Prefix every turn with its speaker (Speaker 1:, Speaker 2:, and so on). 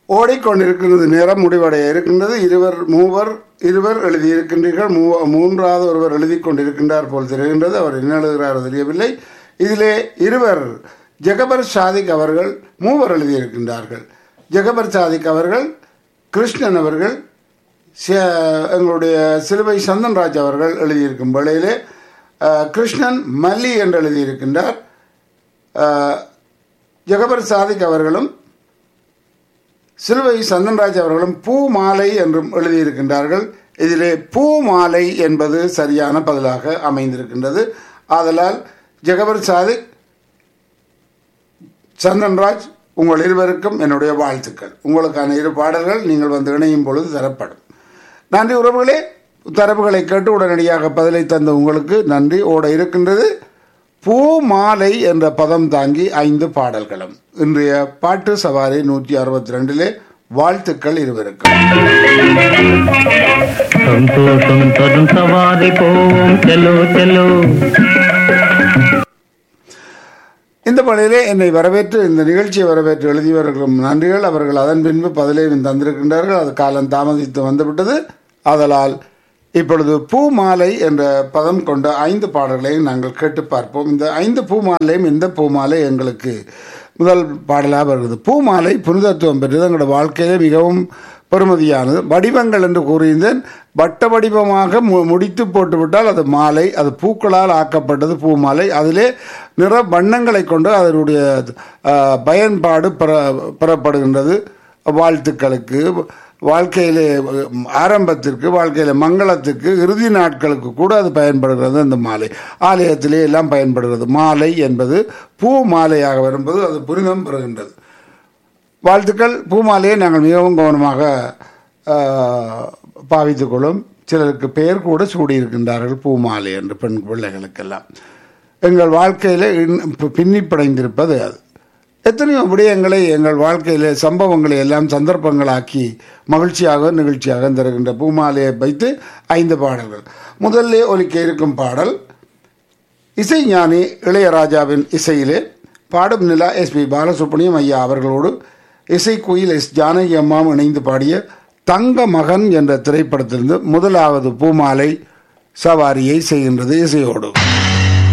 Speaker 1: ஓடிக்கொண்டிருக்கிறது நேரம் முடிவடைய இருக்கின்றது இருவர் மூவர் இருவர் எழுதியிருக்கின்றீர்கள் மூ- மூன்றாவது ஒருவர் எழுதி கொண்டிருக்கின்றார் போல் தெரிகின்றது அவர் என்ன எழுதுகிறாரோ தெரியவில்லை இதிலே இருவர் ஜெகபர் சாதிக் அவர்கள் மூவர் எழுதியிருக்கின்றார்கள் ஜெகபர் சாதிக் அவர்கள் கிருஷ்ணன் அவர்கள் ச- எங்களுடைய சிலுவை சந்தன்ராஜ் அவர்கள் எழுதியிருக்கும் வேளையிலே அஹ், கிருஷ்ணன் மல்லி என்று எழுதியிருக்கின்றார் அஹ், ஜெகபர் சாதிக் அவர்களும் சிலுவை சந்தன்ராஜ் அவர்களும் பூ மாலை என்றும் எழுதியிருக்கின்றார்கள் இதிலே பூ மாலை என்பது சரியான பதிலாக அமைந்திருக்கின்றது ஆதலால் ஜெகபர் சாதிக் சந்தன்ராஜ் உங்கள் இருவருக்கும் என்னுடைய வாழ்த்துக்கள் உங்களுக்கான இரு பாடல்கள் நீங்கள் வந்து இணையும் பொழுது தரப்படும் நன்றி உறவுகளே தரப்புகளை கேட்டு உடனடியாக பதிலை தந்த உங்களுக்கு நன்றி ஓட இருக்கின்றது பூ மாலை என்ற பதம் தாங்கி ஐந்து பாடல்களும் இன்றைய பாட்டு சவாரி நூற்றி அறுபத்தி ரெண்டிலே வாழ்த்துக்கள் இருவருக்கும்
Speaker 2: సంతోషం తరుణ్ సవారి పోం చలో చలో
Speaker 1: இந்த பணியிலே என்னை வரவேற்று இந்த நிகழ்ச்சியை வரவேற்று எழுதியவர்களும் நன்றிகள் அவர்கள் அதன் பின்பு பதிலையும் தந்திருக்கின்றார்கள் அது காலம் தாமதித்து வந்துவிட்டது ஆதலால் இப்பொழுது பூமாலை என்ற பதம் கொண்ட ஐந்து பாடல்களையும் நாங்கள் கேட்டு பார்ப்போம் இந்த ஐந்து பூமாலையும் இந்த பூமாலை எங்களுக்கு முதல் பாடலாக வருகிறது பூமாலை புனிதத்துவம் பெற்றது எங்களோட வாழ்க்கையிலே மிகவும் பெறுமதியானது வடிவங்கள் என்று கூறியிருந்தேன் வட்ட வடிவமாக மு முடித்து போட்டுவிட்டால் அது மாலை அது பூக்களால் ஆக்கப்பட்டது பூ மாலை அதிலே நிற வண்ணங்களை கொண்டு அதனுடைய அஹ், பயன்பாடு பெற பெறப்படுகின்றது வாழ்த்துக்களுக்கு வாழ்க்கையிலே அஹ், ஆரம்பத்திற்கு வாழ்க்கையில மங்களத்துக்கு இறுதி நாட்களுக்கு கூட அது பயன்படுகிறது அந்த மாலை ஆலயத்திலே எல்லாம் பயன்படுகிறது மாலை என்பது பூ மாலையாக வரும்போது அது புனிதம் பெறுகின்றது வாழ்த்துக்கள் பூமாலையை நாங்கள் மிகவும் கவனமாக ஆஹ், பாவித்துக் கொள்ளும் சிலருக்கு பெயர் கூட சூடியிருக்கின்றார்கள் பூமாலை என்று பெண் பிள்ளைகளுக்கெல்லாம் எங்கள் வாழ்க்கையில் பின்னி படைந்திருப்பது அது எத்தனையோ விடயங்களை எங்கள் வாழ்க்கையில் சம்பவங்களை எல்லாம் சந்தர்ப்பங்களாக்கி மகிழ்ச்சியாக நிகழ்ச்சியாக தருகின்ற பூமாலையை வைத்து ஐந்து பாடல்கள் முதல்ல ஒலிக்க இருக்கும் பாடல் இசைஞானி இளையராஜாவின் இசையிலே பாடும் நிலா எஸ் பி பாலசுப்ரமணியம் ஐயா அவர்களோடு இசை குயில் எஸ் ஜானகி அம்மாவும் இணைந்து பாடிய தங்க மகன் என்ற திரைப்படத்திலிருந்து முதலாவது பூமாலை சவாரியை செய்கின்றது இசையோடு